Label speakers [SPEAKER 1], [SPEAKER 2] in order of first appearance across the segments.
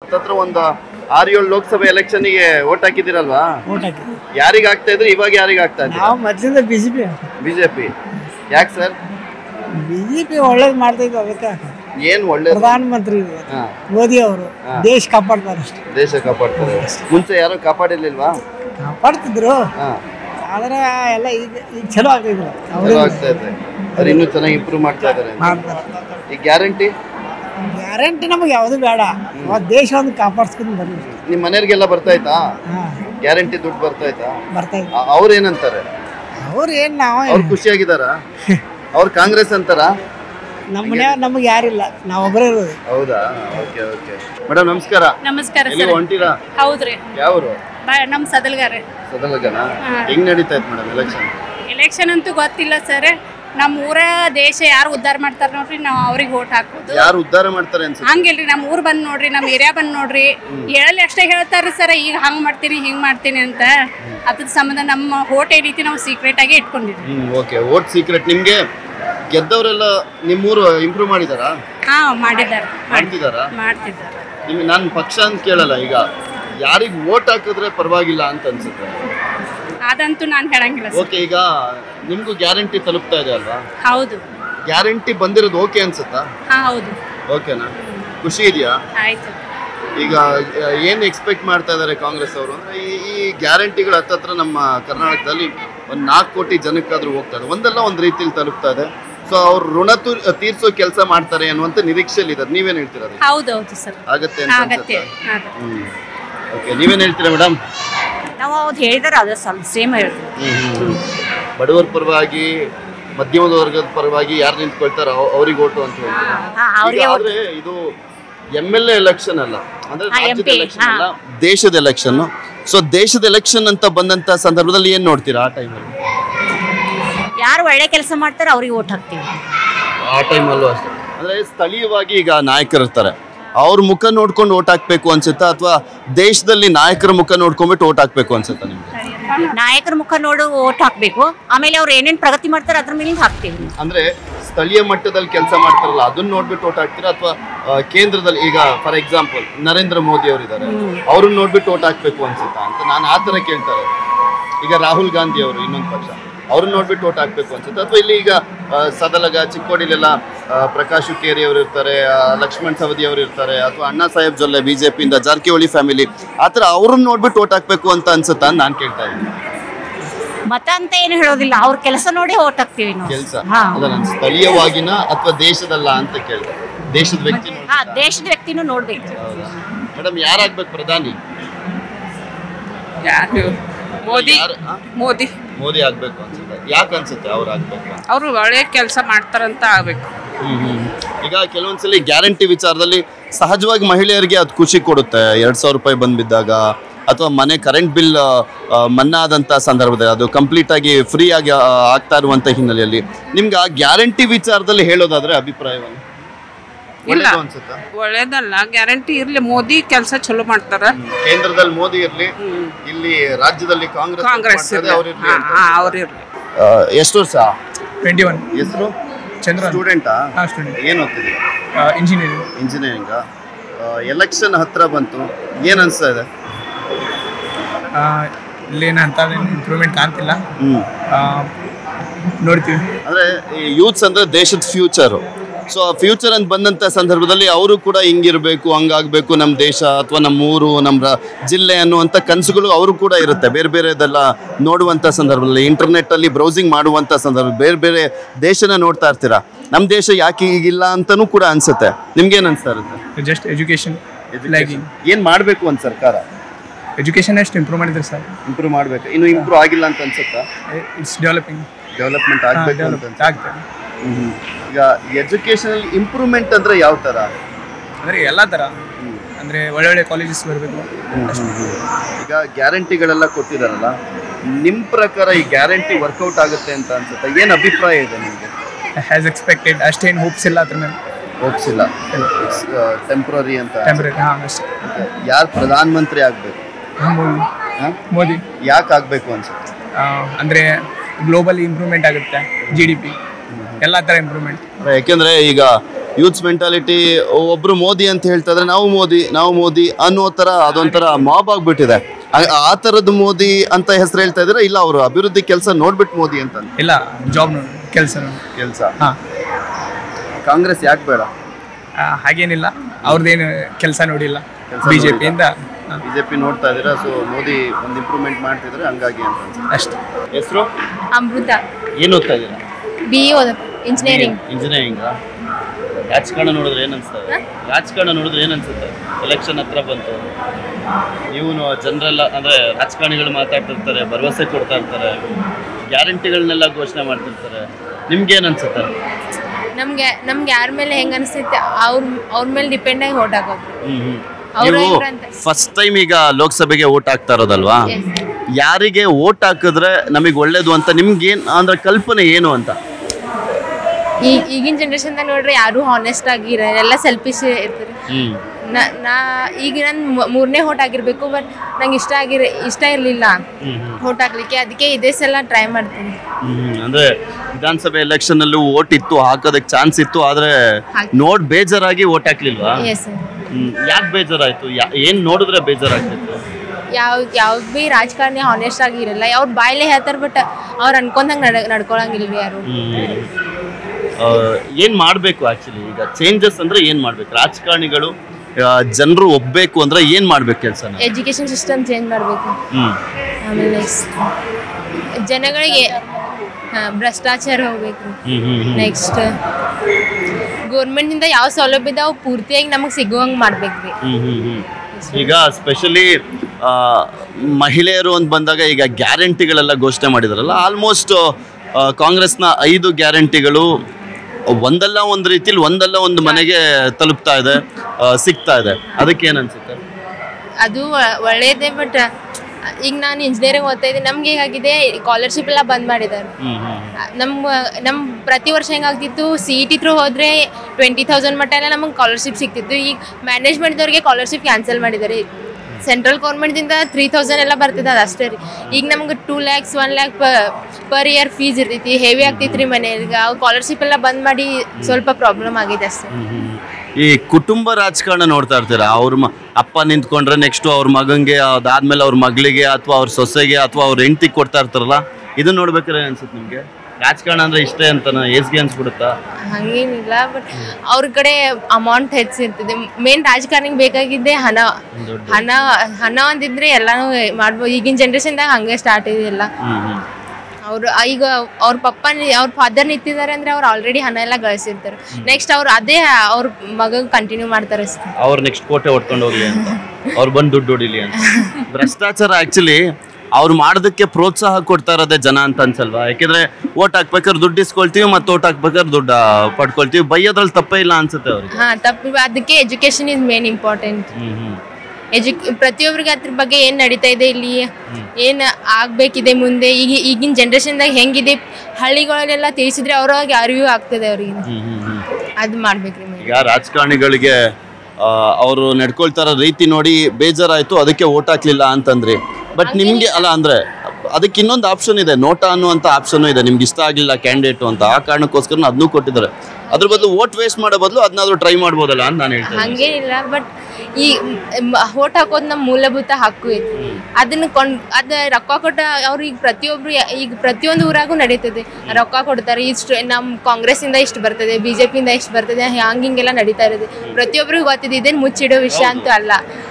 [SPEAKER 1] ಹತ್ತತ್ರ ಒಂದು ಆರು ಏಳು ಲೋಕಸಭೆ ಎಲೆಕ್ಷನ್ಗೆ ಓಟ್ ಹಾಕಿದಿರಲ್ವಾ
[SPEAKER 2] ಓಟ್ ಹಾಕಿ
[SPEAKER 1] ಯಾರಿಗೆ ಆಗ್ತಾ ಇದ್ರೆ ಇವಾಗ ಯಾರಿಗೆ ಆಗ್ತಾ ಇದ್ರೆ
[SPEAKER 2] ನಾವು ಮೊದಲಿಂದ ಬಿ ಜೆ ಪಿ
[SPEAKER 1] ಬಿಜೆಪಿ ಯಾಕೆ ಸರ್
[SPEAKER 2] ಬಿ ಜೆ ಪಿ ಒಳ್ಳೇದು ಮಾಡ್ತಿದ್ವಿ ಅದಕ್ಕೆ
[SPEAKER 1] ಏನ್ ಒಳ್ಳೇದು
[SPEAKER 2] ಪ್ರಧಾನಮಂತ್ರಿ ಇವ್ರು.
[SPEAKER 1] ಹಾ,
[SPEAKER 2] ಮೋದಿ ಅವರು ದೇಶ ಕಾಪಾಡ್ತಾರೆ ಅಷ್ಟೇ
[SPEAKER 1] ದೇಶ ಕಾಪಾಡ್ತಾರೆ ಮುಂಚೆ ಯಾರು ಕಾಪಾಡಿರ್ಲಿಲ್ವಾ
[SPEAKER 2] ಕಾಪಾಡ್ತಿದ್ರು
[SPEAKER 1] ಹಾ
[SPEAKER 2] ಆದ್ರೆ ಎಲ್ಲ ಈಗ ಈಗ ಚಲೋ ಆಗ್ತಿದ್ರು
[SPEAKER 1] ಚಲೋ ಆಗ್ತಾ ಇದೆ ಅವ್ರು ಇನ್ನೂ ಚೆನ್ನಾಗಿ ಇಂಪ್ರೂವ್ ಮಾಡ್ತಾ ಇದಾರೆ
[SPEAKER 2] ಮಾಡ್ತಾರೆ
[SPEAKER 1] ಈ ಗ್ಯಾರಂಟಿ
[SPEAKER 2] ಗ್ಯಾರಂಟಿ ನಮಗೆ ಯಾವುದು ಬೇಡ ಅವತ್ತು ದೇಶ ಒಂದು ಕಾಪಾಡ್ಸ್ಕೊಂಡು ಬನ್ನಿ
[SPEAKER 1] ನಿಮ್ ಮನೆಯವ್ರಿಗೆಲ್ಲ ಬರ್ತಾಯ್ತಾ
[SPEAKER 2] ಹಾಂ
[SPEAKER 1] ಗ್ಯಾರಂಟಿ ದುಡ್ಡು ಬರ್ತಾಯ್ತಾ
[SPEAKER 2] ಬರ್ತಾ ಇದ್ವಿ
[SPEAKER 1] ಆ- ಅವ್ರು ಏನಂತಾರೆ
[SPEAKER 2] ಅವ್ರು ಏನು ನಾವು
[SPEAKER 1] ಅವ್ರು ಖುಷಿಯಾಗಿದಾರ ಅವ್ರು ಕಾಂಗ್ರೆಸ್ ಅಂತಾರ
[SPEAKER 2] ನಮ್ಮ ಮನ್ಯಾಗ ನಮಗೆ ಯಾರಿಲ್ಲ ನಾವೊಬ್ಬರೇ ಇರೋದು
[SPEAKER 1] ಹೌದಾ ಓಕೆ ಓಕೆ ಮೇಡಮ್ ನಮಸ್ಕಾರ
[SPEAKER 3] ನಮಸ್ಕಾರ
[SPEAKER 1] ಎಲ್ಲಿ
[SPEAKER 3] ಸರ್
[SPEAKER 1] ಹೊಂಟಿರಾ
[SPEAKER 3] ಹೌದ್ರಿ
[SPEAKER 1] ಯಾವ್ರು
[SPEAKER 3] ಬ- ನಮ್ ಸದಲ್ಗಾರ
[SPEAKER 1] ಸದಲಗನ ಹೆಂಗ್ ನಡೀತಾ ಇತ್ತು ಮೇಡಮ್ ಎಲೆಕ್ಷನ್
[SPEAKER 3] ಎಲೆಕ್ಷನ್ ಅಂತೂ ಗೊತ್ತಿಲ್ಲ ಸರ್ ನಮ್ಮ ಊರ ದೇಶ ಯಾರು ಉದ್ಧಾರ ಮಾಡ್ತಾರ ನೋಡ್ರಿ ನಾವು ಅವ್ರಿಗೆ ಓಟ್ ಹಾಕೋದು
[SPEAKER 1] ಯಾರು ಉದ್ಧಾರ ಮಾಡ್ತಾರೆ ಅನ್ಸುತ್ತೆ
[SPEAKER 3] ಹಂಗಿಲ್ರಿ ನಮ್ಮ ಊರ್ ಬಂದ್ ನೋಡ್ರಿ ನಮ್ಮ ಏರಿಯಾ ಬಂದ್ ನೋಡ್ರಿ ಹೇಳಲಿ ಅಷ್ಟೇ ಹೇಳ್ತಾರ್ರಿ ಸರ್ ಈಗ ಹಂಗ್ ಮಾಡ್ತೀನಿ ಹಿಂಗ್ ಮಾಡ್ತೀನಿ ಅಂತ ಅದ್ರ ಸಂಬಂಧ ನಮ್ಮ ಓಟ್ ಏನೈತಿ ನಾವು ಸೀಕ್ರೆಟ್ ಆಗಿ ಇಟ್ಕೊಂಡಿದ್ವಿ
[SPEAKER 1] ಹ್ಮ್ ಓಕೆ ಓಟ್ ಸೀಕ್ರೆಟ್ ನಿಮ್ಗೆ ಗೆದ್ದವರೆಲ್ಲ ನಿಮ್ಮೂರು ಇಂಪ್ರೂವ್ ಮಾಡಿದಾರಾ
[SPEAKER 3] ಹಾ ಮಾಡಿದ್ದಾರೆ
[SPEAKER 1] ಮಾಡ್ತಿದಾರಾ
[SPEAKER 3] ಮಾಡ್ತಿದ್ದಾರೆ
[SPEAKER 1] ನಿಮ್ಗೆ ನಾನು ಪಕ್ಷ ಅಂತ ಕೇಳಲ್ಲ ಈಗ ಯಾರಿಗೆ ಓಟ್ ಹಾಕಿದ್ರೆ ಪರವಾಗಿಲ್ಲ ಅಂತ ಅನ್ಸುತ್ತೆ
[SPEAKER 3] ಅದಂತೂ ನಾನು ಹೇಳಂಗಿಲ್ಲ ಸರ್
[SPEAKER 1] ಓಕೆ ಈಗ ನಿಮ್ಗೂ ಗ್ಯಾರಂಟಿ ತಲುಪ್ತಾ ಇದೆ ಅಲ್ವಾ
[SPEAKER 3] ಹೌದು
[SPEAKER 1] ಗ್ಯಾರಂಟಿ ಬಂದಿರೋದು ಓಕೆ ಅನ್ಸುತ್ತಾ
[SPEAKER 3] ಹಾ ಹೌದು
[SPEAKER 1] ಓಕೆನಾ ಖುಷಿ ಇದೆಯಾ
[SPEAKER 3] ಆಯ್ತು
[SPEAKER 1] ಈಗ ಏನು ಎಕ್ಸ್ಪೆಕ್ಟ್ ಮಾಡ್ತಾ ಇದ್ದಾರೆ ಕಾಂಗ್ರೆಸ್ ಅವರು ಅಂದ್ರೆ ಈ ಈ ಗ್ಯಾರಂಟಿಗಳು ಹತ್ತತ್ರ ನಮ್ಮ ಕರ್ನಾಟಕದಲ್ಲಿ ಒಂದು ನಾಲ್ಕು ಕೋಟಿ ಜನಕ್ಕಾದ್ರೂ ಹೋಗ್ತಾ ಇದೆ ಒಂದಲ್ಲ ಒಂದು ರೀತಿಯಲ್ಲಿ ತಲುಪ್ತಾ ಇದೆ ಸೊ ಅವ್ರು ರುಣ ತು- ತೀರ್ಸೋ ಕೆಲಸ ಮಾಡ್ತಾರೆ ಅನ್ನುವಂಥ ನಿರೀಕ್ಷೆಯಲ್ಲಿ ಇದ್ದಾರೆ ನೀವೇನು ಹೇಳ್ತೀರಾ ಅದಕ್ಕೆ?
[SPEAKER 3] ಹೌದೌದು ಸರ್
[SPEAKER 1] ಆಗತ್ತೆ ಅಂತ
[SPEAKER 3] ಆಗತ್ತೆ
[SPEAKER 1] ಅನ್ಸುತ್ತಾ
[SPEAKER 3] ಆಗತ್ತೆ
[SPEAKER 1] ಹ್ಮ್ ಓಕೆ ನೀವೇನು ಹೇಳ್ತೀರಾ ಮೇಡಮ್
[SPEAKER 4] ನಾವು ಅವ್ರು ಹೇಳಿದಾರೆ ಅದು ಸ್ವಲ್ಪ ಸೇಮ್ ಹೇಳ್ತೀವಿ
[SPEAKER 1] ಬಡವರ ಪರವಾಗಿ ಮಧ್ಯಮದ ವರ್ಗದ ಪರವಾಗಿ ಯಾರು ನಿಂತ್ಕೊಳ್ತಾರೋ ಅವ್ರಿಗೆ ಓಟು ಅಂತ ಹೇಳ್ತೀರಾ
[SPEAKER 4] ಹಾ ಅವ್ರಿಗೆ
[SPEAKER 1] ಈಗ ಆದ್ರೆ ಇದು ಎಮ್ ಎಲ್ ಎಲೆಕ್ಷನ್ ಅಲ್ಲ ಅಂದ್ರೆ
[SPEAKER 4] ಹಾ,
[SPEAKER 1] ರಾಜ್ಯದ
[SPEAKER 4] MP,
[SPEAKER 1] ಎಲೆಕ್ಷನ್
[SPEAKER 4] ಹಾ.
[SPEAKER 1] ಅಲ್ಲ ದೇಶದ ಎಲೆಕ್ಷನ್ ಸೊ ದೇಶದ ಎಲೆಕ್ಷನ್ ಅಂತ ಬಂದಂತ ಸಂದರ್ಭದಲ್ಲಿ ಏನ್ ನೋಡ್ತೀರಾ ಆ ಟೈಮಲ್ಲಿ
[SPEAKER 4] ಯಾರು ಒಳ್ಳೆ ಕೆಲಸ ಮಾಡ್ತಾರೆ ಅವ್ರಿಗೆ ಓಟ್ ಹಾಕ್ತೀವಿ
[SPEAKER 1] ಆ ಟೈಮಲ್ಲೂ ಅಷ್ಟೇ ಅಂದ್ರೆ ಸ್ಥಳೀಯವಾಗಿ ಈಗ ನಾಯಕರು ಇರ್ತಾರೆ ಅವ್ರ ಮುಖ ನೋಡ್ಕೊಂಡು ಓಟ್ ಹಾಕ್ಬೇಕು ಅನ್ಸುತ್ತಾ ಅಥವಾ ದೇಶದಲ್ಲಿ ನಾಯಕರ ಮುಖ ನೋಡ್ಕೊಂಡ್ಬಿಟ್ಟು ಓಟ್ ಹಾಕ್ಬೇಕು ಅನ್ಸುತ್ತಾ ನಿಮ್ಗೆ
[SPEAKER 4] ನಾಯಕರ ಮುಖ ನೋಡು ಓಟ್ ಹಾಕ್ಬೇಕು ಆಮೇಲೆ ಅವ್ರು ಏನೇನ್ ಪ್ರಗತಿ ಮಾಡ್ತಾರೆ ಅದ್ರ ಮೇಲೆ ಹಾಕ್ತೀವಿ
[SPEAKER 1] ಅಂದ್ರೆ ಸ್ಥಳೀಯ ಮಟ್ಟದಲ್ಲಿ ಕೆಲಸ ಮಾಡ್ತಾರಲ್ಲ ಅದನ್ನ ನೋಡ್ಬಿಟ್ಟು ಓಟ್ ಹಾಕ್ತೀರಾ ಅಥವಾ ಕೇಂದ್ರದಲ್ಲಿ ಈಗ ಫಾರ್ ಎಕ್ಸಾಂಪಲ್ ನರೇಂದ್ರ ಮೋದಿ ಅವರು ಇದ್ದಾರೆ ಅವ್ರನ್ನ ನೋಡ್ಬಿಟ್ಟು ಓಟ್ ಹಾಕ್ಬೇಕು ಅನ್ಸುತ್ತಾ ಅಂತ ನಾನು ಆ ಥರ ಕೇಳ್ತಾರೆ ಈಗ ರಾಹುಲ್ ಗಾಂಧಿ ಅವರು ಇನ್ನೊಂದು ಪಕ್ಷ ಅವ್ರನ್ನ ನೋಡ್ಬಿಟ್ಟು ಓಟ್ ಹಾಕ್ಬೇಕು ಅನ್ಸುತ್ತೆ ಅಥವಾ ಇಲ್ಲಿ ಈಗ ಆ, ಸದಲಗ ಚಿಕ್ಕೋಡಿಲೆಲ್ಲ ಆ, ಪ್ರಕಾಶ್ ಹುಕ್ಕೇರಿ ಅವರು ಇರ್ತಾರೆ ಆ, ಲಕ್ಷ್ಮಣ್ ಸವದಿ ಅವರು ಇರ್ತಾರೆ ಅಥವಾ ಅಣ್ಣಾ ಸಾಹೇಬ್ ಜೊಲ್ಲೆ ಬಿಜೆಪಿಯಿಂದ ಜಾರಕಿಹೊಳಿ ಫ್ಯಾಮಿಲಿ ಆ ಥರ ಅವ್ರನ್ನ ನೋಡ್ಬಿಟ್ಟು ಓಟ್ ಹಾಕ್ಬೇಕು ಅಂತ ಅನ್ಸುತ್ತಾ ಅಂತ ನಾನು ಕೇಳ್ತಾ ಇದ್ದೀನಿ
[SPEAKER 4] ಮತ ಅಂತ ಏನು ಹೇಳೋದಿಲ್ಲ ಅವ್ರ ಕೆಲಸ ನೋಡಿ ಓಟ್ ಹಾಕ್ತೀವಿ ನಾವು
[SPEAKER 1] ಕೆಲಸ
[SPEAKER 4] ಹಾ
[SPEAKER 1] ಅಲ್ಲ ನಾನು ಸ್ಥಳೀಯವಾಗಿನ ಅಥವಾ ದೇಶದಲ್ಲ ಅಂತ ಕೇಳಿದೆ ದೇಶದ ವ್ಯಕ್ತಿ ನೋಡಿ
[SPEAKER 4] ಹಾ ದೇಶದ ವ್ಯಕ್ತಿನೂ ನೋಡ್ಬೇಕು
[SPEAKER 1] ಹೌದಾ ಮೇಡಮ್ ಯಾರಾಗ್ಬೇಕು ಪ್ರಧಾನಿ
[SPEAKER 5] ಯಾರು ಮೋದಿ
[SPEAKER 1] ಯಾರು ಆ?
[SPEAKER 5] ಮೋದಿ
[SPEAKER 1] ಮೋದಿ ಆಗ್ಬೇಕು ಅನ್ಸುತ್ತೆ ಯಾಕೆ ಅನ್ಸುತ್ತೆ ಅವ್ರು ಆಗ್ಬೇಕು ಅಂತ?
[SPEAKER 5] ಅವರು ಒಳ್ಳೆ ಕೆಲಸ ಮಾಡ್ತಾರಂತ ಆಗ್ಬೇಕು
[SPEAKER 1] ಈಗ ಕೆಲವೊಂದ್ಸಲಿ ಗ್ಯಾರಂಟಿ ವಿಚಾರದಲ್ಲಿ ಸಹಜವಾಗಿ ಮಹಿಳೆಯರಿಗೆ ಅದು ಖುಷಿ ಕೊಡುತ್ತೆ ಎರಡ್ ಸಾವಿರ ರೂಪಾಯಿ ಬಂದ್ ಬಿದ್ದಾಗ ಅಥವಾ ಮನೆ ಕರೆಂಟ್ ಬಿಲ್ ಮನ್ನಾ ಆದಂತ ಸಂದರ್ಭದಲ್ಲಿ ಅದು ಕಂಪ್ಲೀಟ್ ಆಗಿ ಫ್ರೀ ಆಗಿ ಆ, ಆಗ್ತಾ ಇರುವಂತ ಹಿನ್ನೆಲೆಯಲ್ಲಿ ನಿಮ್ಗೆ ಆ ಗ್ಯಾರಂಟಿ ವಿಚಾರದಲ್ಲಿ ಹೇಳೋದಾದ್ರೆ ಅಭಿಪ್ರಾಯವನ್ನು
[SPEAKER 5] ಇಲ್ಲ
[SPEAKER 1] ಒಳ್ಳೇದು ಅನ್ಸುತ್ತಾ
[SPEAKER 5] ಒಳ್ಳೇದಲ್ಲ ಗ್ಯಾರಂಟಿ ಇರ್ಲಿ ಮೋದಿ ಕೆಲಸ ಚಲೋ ಮಾಡ್ತಾರ
[SPEAKER 1] ಕೇಂದ್ರದಲ್ಲಿ ಮೋದಿ ಇರ್ಲಿ ಇಲ್ಲಿ ರಾಜ್ಯದಲ್ಲಿ ಕಾಂಗ್ರೆಸ್
[SPEAKER 5] ಕಾಂಗ್ರೆಸ್
[SPEAKER 1] ಮಾಡ್ತಾ ಇದೆ, ಅವ್ರು ಇರ್ಲಿ ಅಂತ.
[SPEAKER 5] ಹಾ ಅವ್ರು ಇರ್ಲಿ
[SPEAKER 1] ಆ, ಎಷ್ಟು ವರ್ಷ
[SPEAKER 6] ಟ್ವೆಂಟಿ ಒನ್
[SPEAKER 1] ಹೆಸರು
[SPEAKER 6] ಚಂದ್ರನ್
[SPEAKER 1] ಸ್ಟೂಡೆಂಟಾ
[SPEAKER 6] ಹಾಂ ಸ್ಟೂಡೆಂಟ್
[SPEAKER 1] ಏನು ಓದ್ತಿದ್ದೀರಾ
[SPEAKER 6] ಇಂಜಿನಿಯರಿಂಗ್
[SPEAKER 1] ಇಂಜಿನಿಯರಿಂಗ ಎಲೆಕ್ಷನ್ ಹತ್ರ ಬಂತು ಏನು ಅನಿಸ್ತಾ ಇದೆ
[SPEAKER 6] ಇಲ್ಲೇನು ಅಂತ ಇಂಪ್ರೂವ್ಮೆಂಟ್ ಕಾಣ್ತಿಲ್ಲ
[SPEAKER 1] ಹ್ಮ್
[SPEAKER 6] ಆ, ನೋಡ್ತೀವಿ
[SPEAKER 1] ಅಂದ್ರೆ ಈ ಯೂತ್ಸ್ ಅಂದ್ರೆ ದೇಶದ ಫ್ಯೂಚರು ಸೊ ಫ್ಯೂಚರ್ ಅಂತ ಬಂದಂತ ಸಂದರ್ಭದಲ್ಲಿ ಅವರು ಕೂಡ ಹಿಂಗಿರ್ಬೇಕು ಹಂಗಾಗ್ಬೇಕು ನಮ್ಮ ದೇಶ ಅಥವಾ ನಮ್ಮ ಊರು ನಮ್ಮ ರ- ಜಿಲ್ಲೆ ಅನ್ನುವಂಥ ಕನಸುಗಳು ಅವರು ಕೂಡ ಇರುತ್ತೆ ಬೇರೆ ಬೇರೆದೆಲ್ಲ ನೋಡುವಂಥ ಸಂದರ್ಭದಲ್ಲಿ ಇಂಟರ್ನೆಟ್ ಅಲ್ಲಿ ಬ್ರೌಸಿಂಗ್ ಮಾಡುವಂಥ ಸಂದರ್ಭ ಬೇರೆ ಬೇರೆ ದೇಶನ ನೋಡ್ತಾ ಇರ್ತೀರಾ ನಮ್ಮ ದೇಶ ಯಾಕೆ ಈಗಿಲ್ಲ ಅಂತನೂ ಕೂಡ ಅನ್ಸುತ್ತೆ ನಿಮ್ಗೇನ್ ಅನ್ಸ್ತಾ ಇರುತ್ತೆ
[SPEAKER 6] ಜಸ್ಟ್ ಎಜುಕೇಷನ್ ಲೈಕ್
[SPEAKER 1] ಏನ್ ಮಾಡಬೇಕು ಅಂತ ಸರ್ಕಾರ
[SPEAKER 6] ಎಜುಕೇಷನ್ ಅಷ್ಟು ಇಂಪ್ರೂವ್ ಮಾಡಿದ್ರೆ ಸರ್
[SPEAKER 1] ಇಂಪ್ರೂವ್ ಮಾಡ್ಬೇಕು ಇನ್ನು ಇಂಪ್ರೂವ್ ಆಗಿಲ್ಲ ಅಂತ ಅನ್ಸುತ್ತಾ
[SPEAKER 6] ಇಟ್ಸ್ ಡೆವಲಪಿಂಗ್
[SPEAKER 1] ಡೆವಲಪ್ಮೆಂಟ್ ಆಗ್ಬೇಕು ಅಂತ
[SPEAKER 6] ಡೆವಲಪ್
[SPEAKER 1] ಅನ್ಸುತ್ತೆ.
[SPEAKER 6] ಆಗ್ತದೆ
[SPEAKER 1] ಹ್ಮ್. ಈಗ ಎಜುಕೇಶನಲ್ ಇಂಪ್ರೂವ್ಮೆಂಟ್ ಅಂದ್ರೆ ಯಾವ ತರ
[SPEAKER 6] ಅಂದರೆ ಎಲ್ಲ ಥರ ಅಂದರೆ ಒಳ್ಳೊಳ್ಳೆ ಕಾಲೇಜಸ್ ಬರಬೇಕು
[SPEAKER 1] ಈಗ ಗ್ಯಾರಂಟಿಗಳೆಲ್ಲ ಕೊಟ್ಟಿದಾರಲ್ಲ ನಿಮ್ ಪ್ರಕಾರ ಈ ಗ್ಯಾರಂಟಿ ವರ್ಕೌಟ್ ಆಗುತ್ತೆ ಅಂತ ಅನ್ಸುತ್ತೆ ಏನ್ ಅಭಿಪ್ರಾಯ ಇದೆ ನಿಮ್ಗೆ
[SPEAKER 6] ಹ್ಯಾಸ್ ಎಕ್ಸ್ಪೆಕ್ಟೆಡ್ ಅಷ್ಟೇನು ಹೋಪ್ಸ್ ಇಲ್ಲ ಅದ್ರ ಮೇಲೆ
[SPEAKER 1] ಹೋಪ್ಸಿಲ್ಲ ಟೆಂಪ್ರರಿ ಅಂತ
[SPEAKER 6] ಟೆಂಪ್ರರಿ ಹಾಂ ಅಷ್ಟೇ
[SPEAKER 1] ಯಾರು ಪ್ರಧಾನ ಮಂತ್ರಿ ಆಗ್ಬೇಕು
[SPEAKER 6] ಹಾಂ ಮೋದಿ
[SPEAKER 1] ಹ?
[SPEAKER 6] ಮೋದಿ
[SPEAKER 1] ಯಾಕೆ ಆಗ್ಬೇಕು ಅನ್ಸುತ್ತೆ
[SPEAKER 6] ಅಂದರೆ ಗ್ಲೋಬಲಿ ಇಂಪ್ರೂವ್ಮೆಂಟ್ ಆಗುತ್ತೆ ಜಿ ಡಿ ಪಿ ಎಲ್ಲ ಥರ ಇಂಪ್ರೂವ್ಮೆಂಟ್
[SPEAKER 1] ಯಾಕೆಂದ್ರೆ ಈಗ ಯೂತ್ಸ್ ಮೆಂಟಾಲಿಟಿ ಒಬ್ರು ಮೋದಿ ಅಂತ ಹೇಳ್ತಾ ಇದ್ರೆ ನಾವು ಮೋದಿ ನಾವು ಮೋದಿ ಅನ್ನೋ ಥರ ಅದೊಂಥರ ಮಾಬ್ ಆಗ್ಬಿಟ್ಟಿದೆ ಆ- ಆ ಥರದ್ದು ಮೋದಿ ಅಂತ ಹೆಸರು ಹೇಳ್ತಾ ಇದ್ರೆ ಇಲ್ಲ ಅವರು ಅಭಿವೃದ್ಧಿ ಕೆಲಸ ನೋಡ್ಬಿಟ್ಟು ಮೋದಿ ಅಂತ
[SPEAKER 6] ಇಲ್ಲ ಜಾಬ್ ನೋಡಿ ಕೆಲಸ ನೋಡಿ
[SPEAKER 1] ಕೆಲಸ
[SPEAKER 6] ಹಾಂ
[SPEAKER 1] ಕಾಂಗ್ರೆಸ್ ಯಾಕೆ ಬೇಡ
[SPEAKER 6] ಹಾಗೇನಿಲ್ಲ ಅವ್ರದ್ದೇನು ಕೆಲಸ ನೋಡಿಲ್ಲ
[SPEAKER 1] ಕೆಲ್ಸ
[SPEAKER 6] ಬಿ ಜೆ
[SPEAKER 1] ನೋಡಿಲ್ಲ.
[SPEAKER 6] ಪಿಯಿಂದ
[SPEAKER 1] ಬಿಜೆಪಿ ನೋಡ್ತಾ ಇದ್ದೀರಾ ಸೊ ಮೋದಿ ಒಂದು ಇಂಪ್ರೂವ್ಮೆಂಟ್ ಮಾಡ್ತಿದ್ರೆ ಹಂಗಾಗಿ ಅಂತ ಅನ್ಸುತ್ತೆ.
[SPEAKER 6] ಅಷ್ಟೇ
[SPEAKER 1] ಹೆಸರು
[SPEAKER 3] ಅಮೃತ
[SPEAKER 1] ಏನು ಓದ್ತಾ ಇದ್ದೀರಾ
[SPEAKER 3] ಬಿ ಇ ಇಂಜಿನಿಯರಿಂಗ್
[SPEAKER 1] ಇಂಜಿನಿಯರಿಂಗ್ ರಾಜಕಾರಣ ನೋಡಿದ್ರೆ ಏನ್ ಅನ್ಸ್ತದೆ ರಾಜಕಾರಣ ನೋಡಿದ್ರೆ ಏನ್ ಅನ್ಸುತ್ತೆ ಎಲೆಕ್ಷನ್ ಹತ್ರ ಬಂತು ಇವನು ಜನರೆಲ್ಲ ಅಂದ್ರೆ ರಾಜಕಾರಣಿಗಳು ಮಾತಾಡ್ತಿರ್ತಾರೆ ಭರವಸೆ ಕೊಡ್ತಾ ಇರ್ತಾರೆ ಗ್ಯಾರಂಟಿಗಳನ್ನೆಲ್ಲ ಘೋಷಣೆ ಮಾಡ್ತಿರ್ತಾರೆ ನಿಮ್ಗೆ ಏನ್ ಅನ್ಸುತ್ತೆ
[SPEAKER 3] ನಮ್ಗೆ ನಮ್ಗೆ ಯಾರ ಮೇಲೆ ಹೆಂಗ್ ಅನಿಸ್ತೈತೆ ಅವ್ರ ಅವ್ರ ಮೇಲೆ ಡಿಪೆಂಡ್ ಆಗಿ ಓಟ್ ಹಾಕೋದು ಅವ್ರ
[SPEAKER 1] ನೀವು
[SPEAKER 3] ಇವ್ರ ಅಂತ.
[SPEAKER 1] ಫಸ್ಟ್ ಟೈಮ್ ಈಗ ಲೋಕಸಭೆಗೆ ಓಟ್ ಹಾಕ್ತಾ ಇರೋದಲ್ವಾ
[SPEAKER 3] Yes.
[SPEAKER 1] ಯಾರಿಗೆ ಓಟ್ ಹಾಕಿದ್ರೆ ನಮಗೆ ಒಳ್ಳೇದು ಅಂತ ನಿಮ್ಗೆ ಏನ್ ಅಂದ್ರೆ ಕಲ್ಪನೆ ಏನು ಅಂತ
[SPEAKER 3] ಈ ಈಗಿನ ಜನ್ರೇಷನ್ದಾಗ ನೋಡ್ರಿ ಯಾರು ಹಾನೆಸ್ಟ್ ಆಗಿ ಇರಲ್ಲ ಎಲ್ಲ ಸೆಲ್ಫಿಶ್ ಇರ್ತಾರೆ
[SPEAKER 1] ಹ್ಮ್
[SPEAKER 3] ನಾ ನಾ ಈಗ ನನ್ನ ಮೂರನೇ ಹೋಟ್ ಆಗಿರ್ಬೇಕು ಬಟ್ ನಂಗೆ ಇಷ್ಟ ಆಗಿರ ಇಷ್ಟ ಇರಲಿಲ್ಲ
[SPEAKER 1] ಹ್ಮ್ ಹ್ಮ್
[SPEAKER 3] ಹೋಟ್ ಹಾಕ್ಲಿಕ್ಕೆ ಅದಕ್ಕೆ ಇದೇ ಸಲ ಟ್ರೈ ಮಾಡ್ತೀನಿ
[SPEAKER 1] ಹ್ಮ್, ಅಂದ್ರೆ ವಿಧಾನಸಭೆ ಎಲೆಕ್ಷನ್ ಅಲ್ಲೂ ಓಟ್ ಇತ್ತು ಹಾಕೋದಕ್ಕೆ ಚಾನ್ಸ್ ಇತ್ತು ಆದ್ರೆ
[SPEAKER 3] ಹಾಕಿ.
[SPEAKER 1] ನೋಡ್ ಬೇಜಾರಾಗಿ ಓಟ್ ಹಾಕ್ಲಿಲ್ವಾ
[SPEAKER 3] ಎಸ್
[SPEAKER 1] ಯಾಕೆ ಬೇಜಾರಾಯ್ತು ಯಾ- ಏನ್ ನೋಡಿದ್ರೆ ಬೇಜಾರಾಗ್ತಿತ್ತು
[SPEAKER 3] ಯಾವ ಯಾವ್ದು ಭೀ ರಾಜಕಾರಣಿ ಹಾನೆಸ್ಟ್ ಆಗಿ ಇರಲ್ಲ ಅವ್ರ ಬಾಯ್ಲೆ ಹೇಳ್ತಾರೆ ಬಟ್ ಅವ್ರು ಅನ್ಕೊಂಡಂಗೆ ನಡ ನಡ್ಕೊಳಂಗಿಲ್ರಿ ಯಾರು
[SPEAKER 1] ಆ, ಏನ್ ಮಾಡ್ಬೇಕು ಆಕ್ಚುಲಿ ಈಗ ಚೇಂಜಸ್ ಅಂದ್ರೆ ಏನ್ ಮಾಡ್ಬೇಕು ರಾಜಕಾರಣಿಗಳು ಜನರು ಒಬ್ಬೇಕು ಅಂದ್ರೆ ಏನ್ ಮಾಡ್ಬೇಕು ಕೆಲಸನ
[SPEAKER 3] ಎಜುಕೇಶನ್ ಸಿಸ್ಟಮ್ ಚೇಂಜ್ ಮಾಡಬೇಕು
[SPEAKER 1] ಹ್ಮ್
[SPEAKER 3] ಆಮೇಲೆ next ಜನಗಳಿಗೆ ಹಾ, ಭ್ರಷ್ಟಾಚಾರ ಹೋಗ್ಬೇಕು
[SPEAKER 1] ಹ್ಮ್ ಹ್ಮ್ ಹ್ಮ್
[SPEAKER 3] ನೆಕ್ಸ್ಟ್ ಗೋರ್ಮೆಂಟಿಂದ ಯಾವ ಸೌಲಭ್ಯ ಇದಾವ ಪೂರ್ತಿಯಾಗಿ ನಮಗೆ ಸಿಗುವಂಗೆ ಮಾಡ್ಬೇಕ್ರಿ
[SPEAKER 1] ಹ್ಮ್ ಹ್ಮ್ ಹ್ಮ್. ಈಗ ಸ್ಪೆಷಲಿ ಮಹಿಳೆಯರು ಅಂತ ಬಂದಾಗ ಈಗ ಗ್ಯಾರಂಟಿಗಳೆಲ್ಲ ಘೋಷಣೆ ಮಾಡಿದಾರಲ್ಲ ಆಲ್ಮೋಸ್ಟ್ ಕಾಂಗ್ರೆಸ್ನ ಐದು ಗ್ಯಾರಂಟಿಗಳು ಒಂದಲ್ಲ ಒಂದು ರೀತಿಲಿ ಒಂದಲ್ಲ ಒಂದು ಮನೆಗೆ ತಲುಪ್ತಾ ಇದೆ ಆ, ಸಿಗ್ತಾ ಇದೆ ಅದಕ್ಕೆ ಏನ್ ಅನ್ಸುತ್ತೆ
[SPEAKER 3] ಅದು ಒ- ಒಳ್ಳೇದೇ ಬಟ್ ಈಗ ನಾನು ಇಂಜಿನಿಯರಿಂಗ್ ಓದ್ತಾ ಇದ್ದೀನಿ ನಮ್ಗೆ ಹೇಗಾಗಿದೆ ಸ್ಕಾಲರ್ಶಿಪ್ ಎಲ್ಲ ಬಂದ್ ಮಾಡಿದ್ದಾರೆ
[SPEAKER 1] ಹ್ಮ್ ಹ್ಮ್
[SPEAKER 3] ನಮ್ಮ ನಮ್ಮ ಪ್ರತಿ ವರ್ಷ ಹೆಂಗಾಗ್ತಿತ್ತು ಸಿ ಇ ಟಿ ಥ್ರೂ ಹೋದರೆ ಟ್ವೆಂಟಿ ತೌಸಂಡ್ ಮಟ್ಟ ಎಲ್ಲ ನಮಗೆ ಸ್ಕಾಲರ್ಶಿಪ್ ಸಿಗ್ತಿತ್ತು ಈಗ ಮ್ಯಾನೇಜ್ಮೆಂಟ್ದವ್ರಿಗೆ ಸ್ಕಾಲರ್ಶಿಪ್ ಕ್ಯಾನ್ಸಲ್ ಮಾಡಿದ್ದಾರೆ ಸೆಂಟ್ರಲ್ ಗೌರ್ಮೆಂಟ್ದಿಂದ ತ್ರೀ ತೌಸಂಡ್ ಎಲ್ಲ ಬರ್ತದೆ ಅದು ಅಷ್ಟೇ ರೀ ಈಗ ನಮ್ಗೆ two lakhs one lakh per year fees ಇರ್ತೈತಿ ಹೆವಿ ಆಗ್ತೈತಿ ರೀ ಮನೆಯವ್ರಿಗೆ ಅವು ಸ್ಕಾಲರ್ಶಿಪ್ ಎಲ್ಲ ಬಂದ್ ಮಾಡಿ ಸ್ವಲ್ಪ ಪ್ರಾಬ್ಲಮ್ ಆಗಿದೆ ಅಷ್ಟೇ
[SPEAKER 1] ಈ ಕುಟುಂಬ ರಾಜಕಾರಣ ನೋಡ್ತಾ ಇರ್ತೀರಾ ಅವ್ರ ಮ ಅಪ್ಪ ನಿಂತ್ಕೊಂಡ್ರೆ ನೆಕ್ಸ್ಟ್ ಅವ್ರ ಮಗಂಗೆ ಅದಾದ್ಮೇಲೆ ಅವ್ರ ಮಗಳಿಗೆ ಅಥವಾ ಅವ್ರ ಸೊಸೆಗೆ ಅಥವಾ ಅವ್ರ ಹೆಂಡತಿಗೆ ಕೊಡ್ತಾ ಇರ್ತಾರಲ್ಲ ಇದನ್ನ ನೋಡ್ಬೇಕಾದ್ರೆ ಏನ್ ಅನ್ಸುತ್ತೆ ನಿಮ್ಗೆ ರಾಜಕಾರಣ ಅಂದ್ರೆ ಇಷ್ಟೇ ಅಂತನ ಏಸ್ಗೆ ಅನ್ಸ್ಬಿಡುತ್ತಾ
[SPEAKER 3] ಹಂಗೇನಿಲ್ಲ ಬಟ್ ಅವ್ರ ಕಡೆ ಅಮೌಂಟ್ ಹೆಚ್ಚಿರ್ತದೆ ಮೇನ್ ರಾಜಕಾರಣಿಗೆ ಬೇಕಾಗಿದ್ದೆ ಹಣ ಹಣ ಹಣ ಒಂದಿದ್ರೆ ಎಲ್ಲಾನು ಮಾಡ್ಬೋದು ಈಗಿನ ಜನ್ರೇಷನ್ದಾಗ ಹಂಗೆ ಸ್ಟಾರ್ಟ್ ಇದೆ ಎಲ್ಲ
[SPEAKER 1] ಹ್ಮ್ ಹ್ಮ್
[SPEAKER 3] ಅವ್ರು ಈಗ ಅವ್ರ ಪಪ್ಪ ಅವ್ರ ಫಾದರ್ ನಿಂತಿದ್ದಾರೆ ಅಂದ್ರೆ ಅವ್ರು ಆಲ್ರೆಡಿ ಹಣ ಎಲ್ಲ ಗಳಿಸಿರ್ತಾರೆ ನೆಕ್ಸ್ಟ್ ಅವ್ರು ಅದೇ ಅವ್ರ ಮಗ ಕಂಟಿನ್ಯೂ ಮಾಡ್ತಾರೆ ಅಷ್ಟೇ
[SPEAKER 1] ಅವ್ರು ನೆಕ್ಸ್ಟ್ ಕೋಟೆ ಹೊಡ್ಕೊಂಡು ಹೋಗ್ಲಿ ಅಂತ ಅವ್ರು ಬಂದು ದುಡ್ಡು ಹೊಡಿಲಿ ಅಂತ ಭ್ರಷ್ಟಾಚಾರ ಆಕ್ಚುಲಿ ಅವ್ರು ಮಾಡೋದಕ್ಕೆ ಪ್ರೋತ್ಸಾಹ ಕೊಡ್ತಾ ಇರೋದೇ ಜನ ಅಂತ ಅನ್ಸಲ್ವಾ ಯಾಕೆಂದ್ರೆ ಓಟ್ ಹಾಕ್ಬೇಕಾದ್ರೆ ದುಡ್ಡು ಇಸ್ಕೊಳ್ತೀವಿ ಮತ್ತೆ ಓಟ್ ಹಾಕ್ಬೇಕಾದ್ರೆ ದುಡ್ಡು ಆ, ಪಡ್ಕೊಳ್ತೀವಿ ಬೈಯೋದ್ರಲ್ಲಿ ತಪ್ಪೇ ಇಲ್ಲ ಅನ್ಸುತ್ತೆ ಅವ್ರಿಗೆ
[SPEAKER 3] ಹಾ ತಪ್ಪು ಅದಕ್ಕೆ education is main important
[SPEAKER 1] hmm hmm
[SPEAKER 3] ಎಜುಕ್ ಪ್ರತಿಯೊಬ್ಬರಿಗೆ ಅದ್ರ ಬಗ್ಗೆ ಏನು ನಡೀತಾ ಇದೆ ಇಲ್ಲಿ ಏನು ಆಗ್ಬೇಕಿದೆ ಮುಂದೆ ಈಗ ಈಗಿನ ಜನ್ರೇಷನ್ದಾಗ ಹೆಂಗಿದೆ ಹಳ್ಳಿಗಳಲ್ಲೆಲ್ಲ ತಿಳಿಸಿದ್ರೆ ಅವ್ರವಾಗ ಅರಿವು ಆಗ್ತದೆ ಅವ್ರಿಗೆ
[SPEAKER 1] ಹ್ಮ್ ಹ್ಮ್ ಹ್ಮ್
[SPEAKER 3] ಅದು ಮಾಡ್ಬೇಕ್ರಿ ಮೇಡಮ್
[SPEAKER 1] ಈಗ ರಾಜಕಾರಣಿಗಳಿಗೆ ಅವರು ನಡ್ಕೊಳ್ತಾರ ರೀತಿ ನೋಡಿ ಬೇಜಾರಾಯ್ತು ಅದಕ್ಕೆ ಓಟ್ ಹಾಕ್ಲಿಲ್ಲ ಅಂತಂದ್ರಿ ಬಟ್ ನಿಮ್ಗೆ ಅಲ್ಲ ಅಂದ್ರೆ ಅದಕ್ಕೆ ಇನ್ನೊಂದು ಆಪ್ಷನ್ ಇದೆ ನೋಟಾ ಅನ್ನುವಂತ ಆಪ್ಷನ್ ಇದೆ ನಿಮ್ಗೆ ಇಷ್ಟ ಆಗಲಿಲ್ಲ ಕ್ಯಾಂಡಿಡೇಟ್ ಅಂತ ಆ ಕಾರಣಕ್ಕೋಸ್ಕರ ಅದನ್ನೂ ಕೊಟ್ಟಿದ್ದಾರೆ ಅದ್ರ ಬದಲು ಓಟ್ ವೇಸ್ಟ್ ಮಾಡೋ ಬದಲು ಅದನ್ನಾದ್ರೂ ಟ್ರೈ ಮಾಡ್ಬೋದಲ್ಲ ಅಂತ ನಾನು ಹೇಳ್ತೇನೆ
[SPEAKER 3] ಹಂಗೇನಿಲ್ಲ ಬಟ್ ಈ ಓಟ್ ಹಾಕೋದು ನಮ್ಮ ಮೂಲಭೂತ ಹಕ್ಕು ಐತಿ ಅದನ್ನ ಕೊಂಡ್ ಅದ ರೊಕ್ಕ ಕೊಟ್ಟ ಅವ್ರಿಗೆ ಪ್ರತಿಯೊಬ್ರು ಯ- ಈಗ ಪ್ರತಿಯೊಂದು ಊರಾಗೂ ನಡೀತದೆ ರೊಕ್ಕ ಕೊಡ್ತಾರೆ ಇಷ್ಟು ನಮ್ಮ ಕಾಂಗ್ರೆಸ್ಸಿಂದ ಇಷ್ಟು ಬರ್ತದೆ ಬಿ ಜೆ ಪಿಯಿಂದ ಇಷ್ಟು ಬರ್ತದೆ ಹಂಗೆ ಹಿಂಗೆಲ್ಲ ನಡೀತಾ ಇರೋದು ಪ್ರತಿಯೊಬ್ಬರಿಗೂ ಗೊತ್ತಿದೆ ಇದೇನು ಮುಚ್ಚಿಡೋ ವಿಷಯ ಅಂತೂ ಅಲ್ಲ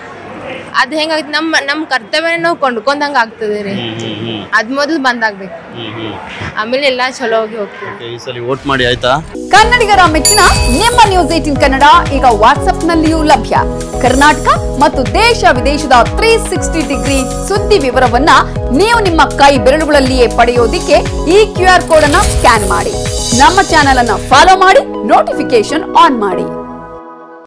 [SPEAKER 3] ಅದು ಹೆಂಗಾಗುತ್ತೆ ನಮ್ಮ ನಮ್ಮ ಕರ್ತವ್ಯನ ನಾವು ಕೊಂಡ್ಕೊಂಡಂಗೆ ಆಗ್ತದೆ ರೀ ಅದು ಮೊದಲು ಬಂದಾಗ್ಬೇಕು ಆಮೇಲೆ ಎಲ್ಲ ಚಲೋ ಹೋಗಿ ಹೋಗ್ತದೆ
[SPEAKER 1] Okay, ಈ ಸಲ ವೋಟ್ ಮಾಡಿ ಆಯ್ತಾ
[SPEAKER 7] ಕನ್ನಡಿಗರ ಮೆಚ್ಚಿನ ನಿಮ್ಮ ನ್ಯೂಸ್ ಏಟಿನ್ ಕನ್ನಡ ಈಗ ವಾಟ್ಸ್ಆಪ್ನಲ್ಲಿಯೂ ಲಭ್ಯ ಕರ್ನಾಟಕ ಮತ್ತು ದೇಶ ವಿದೇಶದ ತ್ರೀ ಸಿಕ್ಸ್ಟಿ ಡಿಗ್ರಿ ಸುದ್ದಿ ವಿವರವನ್ನ ನೀವು ನಿಮ್ಮ ಕೈ ಬೆರಳುಗಳಲ್ಲಿಯೇ ಪಡೆಯೋದಿಕ್ಕೆ ಈ ಕ್ಯೂ ಆರ್ ಕೋಡ್ ಅನ್ನ ಸ್ಕ್ಯಾನ್ ಮಾಡಿ ನಮ್ಮ ಚಾನೆಲ್ ಅನ್ನ ಫಾಲೋ ಮಾಡಿ ನೋಟಿಫಿಕೇಶನ್ ಆನ್ ಮಾಡಿ